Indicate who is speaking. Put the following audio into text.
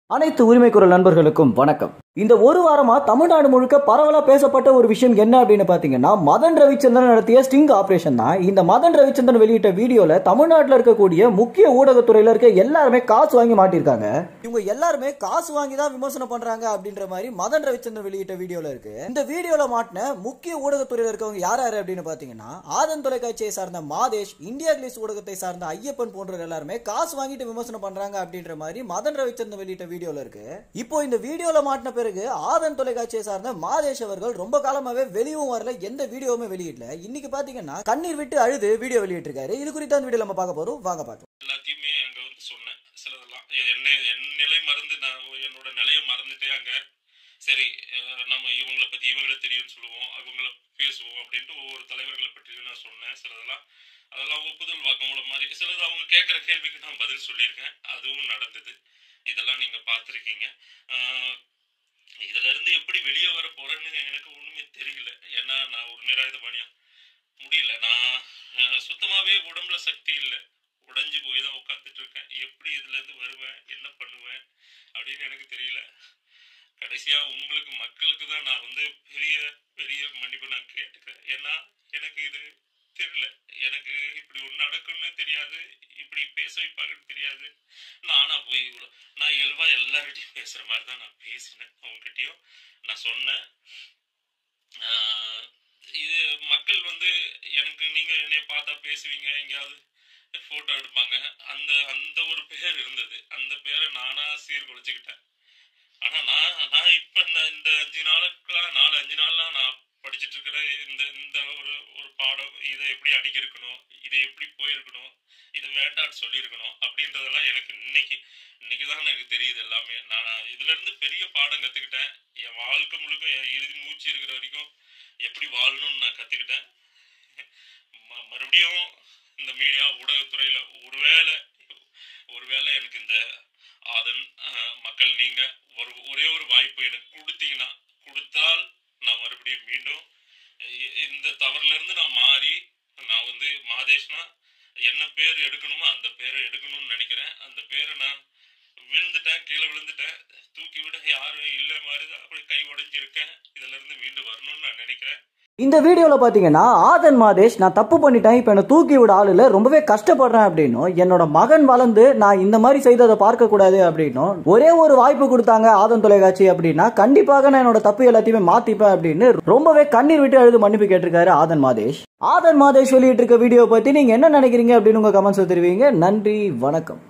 Speaker 1: அனைத்து உரிமை குரல் நண்பர்களுக்கும் வணக்கம் இந்த ஒரு வாரமா தமிழ்நாடு முழுக்க பரவலா பேசப்பட்ட ஒரு விஷயம் என்ன அப்படின்னு பாத்தீங்கன்னா மதன் ரவிச்சந்திரன் நடத்திய ஸ்டிங் ஆபரேஷன் தான் இந்த மதன் ரவிச்சந்திரன் வெளியிட்ட வீடியோல தமிழ்நாட்டில் இருக்கக்கூடிய முக்கிய ஊடகத்துறையில இருக்க எல்லாருமே காசு வாங்கி மாட்டிருக்காங்க இவங்க எல்லாருமே காசு வாங்கி தான் விமர்சனம் பண்றாங்க அப்படின்ற மாதிரி மதன் ரவிச்சந்திரன் வெளியிட்ட வீடியோல இருக்கு இந்த வீடியோல மாட்டின முக்கிய ஊடகத்துறையில இருக்கவங்க யார் யாரு அப்படின்னு பாத்தீங்கன்னா ஆதன் தொலைக்காட்சியை சார்ந்த மாதேஷ் இந்தியா கிளிஸ் ஊடகத்தை சார்ந்த ஐயப்பன் போன்ற எல்லாருமே காசு வாங்கிட்டு விமர்சனம் பண்றாங்க அப்படின்ற மாதிரி மதன் ரவிச்சந்திரன் வெளியிட்ட வீடியோல இருக்கு இப்போ இந்த வீடியோல மாட்டின பிறகு ஆதன் தொலைக்காட்சியை சார்ந்த மாதேஷ் அவர்கள் ரொம்ப காலமாவே வெளியும் வரல எந்த வீடியோவுமே வெளியிடல இன்னைக்கு பாத்தீங்கன்னா கண்ணீர் விட்டு அழுது வீடியோ வெளியிட்டிருக்காரு இது குறித்த அந்த வீடியோ நம்ம பார்க்க போறோம் வாங்க பார்க்கலாம்
Speaker 2: எல்லாத்தையுமே அங்க வந்து சொன்னேன் சிலதெல்லாம் எ- என்னை என் நிலை மறந்து நான் என்னோட நிலையை மறந்துட்டே அங்க சரி அஹ், நம்ம இவங்களை பத்தி இவங்களை தெரியும்னு சொல்லுவோம் அவங்கள பேசுவோம் அப்படின்ட்டு ஒவ்வொரு தலைவர்களை பற்றியும் நான் சொன்னேன் சிலதெல்லாம் அதெல்லாம் ஒப்புதல் வாக்குமூலம் மாதிரி சிலது அவங்க கேட்குற கேள்விக்கு நான் பதில் சொல்லியிருக்கேன் அதுவும் நடந்தது இதெல்லாம் நீங்க பார்த்துருக்கீங்க இதுல இருந்து எப்படி வெளியே வர போறேன்னு எனக்கு ஒண்ணுமே தெரியல ஏன்னா நான் ஒரு நிராயுதபாணியா முடியல நான் அஹ், சுத்தமாவே உடம்புல சக்தி இல்லை உடைஞ்சு போய் தான் உட்காந்துட்டு இருக்கேன் எப்படி இதுல இருந்து வருவேன் என்ன பண்ணுவேன் அப்படின்னு எனக்கு தெரியல கடைசியா உங்களுக்கு மக்களுக்கு தான் நான் வந்து பெரிய பெரிய மன்னிப்பு நான் கேட்டுக்கிறேன் ஏன்னா எனக்கு இது தெரியல எனக்கு இப்படி ஒன்று நடக்கும்னு தெரியாது இப்படி பேச வைப்பாங்கன்னு தெரியாது நானா போய் இவ்வளோ நான் இயல்பா எல்லார்கிட்டையும் பேசுற மாதிரி தான் நான் பேசினேன் அவங்ககிட்டயும் நான் சொன்னேன் ஆஹ் இது மக்கள் வந்து எனக்கு நீங்க என்னைய பார்த்தா பேசுவீங்க எங்கேயாவது போட்டோ எடுப்பாங்க அந்த அந்த ஒரு பேர் இருந்தது அந்த பேரை நானா சீர்குலைச்சுக்கிட்டேன் ஆனா நான் நான் இப்ப இந்த இந்த அஞ்சு நாளுக்குலாம் நாலு அஞ்சு நாள்லாம் நான் படிச்சுட்டு இருக்கிற இந்த இந்த ஒரு ஒரு பாடம் இதை எப்படி அடிக்கிருக்கணும் இதை எப்படி போயிருக்கணும் இது வேண்டான்னு சொல்லியிருக்கணும் அப்படின்றதெல்லாம் எனக்கு இன்னைக்கு இன்னைக்கு தான் எனக்கு தெரியுது எல்லாமே நான் இதுல இருந்து பெரிய பாடம் கத்துக்கிட்டேன் என் வாழ்க்கை முழுக்க என் இறுதி மூச்சு இருக்கிற வரைக்கும் எப்படி வாழணும்னு நான் கத்துக்கிட்டேன் ம- மறுபடியும் இந்த மீடியா ஊடகத்துறையில ஒருவேளை ஒருவேளை எனக்கு இந்த அதன் அஹ், மக்கள் நீங்க ஒரு ஒரே ஒரு வாய்ப்பு எனக்கு கொடுத்தீங்கன்னா கொடுத்தால் நான் மறுபடியும் மீண்டும் இ- இந்த தவறுல இருந்து நான் மாறி நான் வந்து மாதேஷ்னா என்ன பேர் எடுக்கணுமோ அந்த பேரை எடுக்கணும்னு நினைக்கிறேன் அந்த பேரை நான் விழுந்துட்டேன் கீழே விழுந்துட்டேன் தூக்கி விட யாரும் இல்லை மாதிரி தான் அப்படி கை உடைஞ்சிருக்கேன் இதுல இருந்து மீண்டு வரணும்னு நான் நினைக்கிறேன்
Speaker 1: இந்த வீடியோல பாத்தீங்கன்னா ஆதன் மாதேஷ் நான் தப்பு பண்ணிட்டேன் இப்ப என்ன தூக்கி விட ஆள் இல்ல ரொம்பவே கஷ்டப்படுறேன் அப்படின்னும் என்னோட மகன் வளர்ந்து நான் இந்த மாதிரி செய்ததை பார்க்க கூடாது அப்படின்னும் ஒரே ஒரு வாய்ப்பு கொடுத்தாங்க ஆதன் தொலைக்காட்சி அப்படின்னா கண்டிப்பாக நான் என்னோட தப்பு எல்லாத்தையுமே மாத்திப்பேன் அப்படின்னு ரொம்பவே கண்ணீர் விட்டு அழுது மன்னிப்பு கேட்டிருக்காரு ஆதன் மாதேஷ் ஆதன் மாதேஷ் வெளியிட்டு இருக்க வீடியோ பத்தி நீங்க என்ன நினைக்கிறீங்க அப்படின்னு உங்க கமெண்ட்ஸ் தெரிவிங்க நன்றி வணக்கம்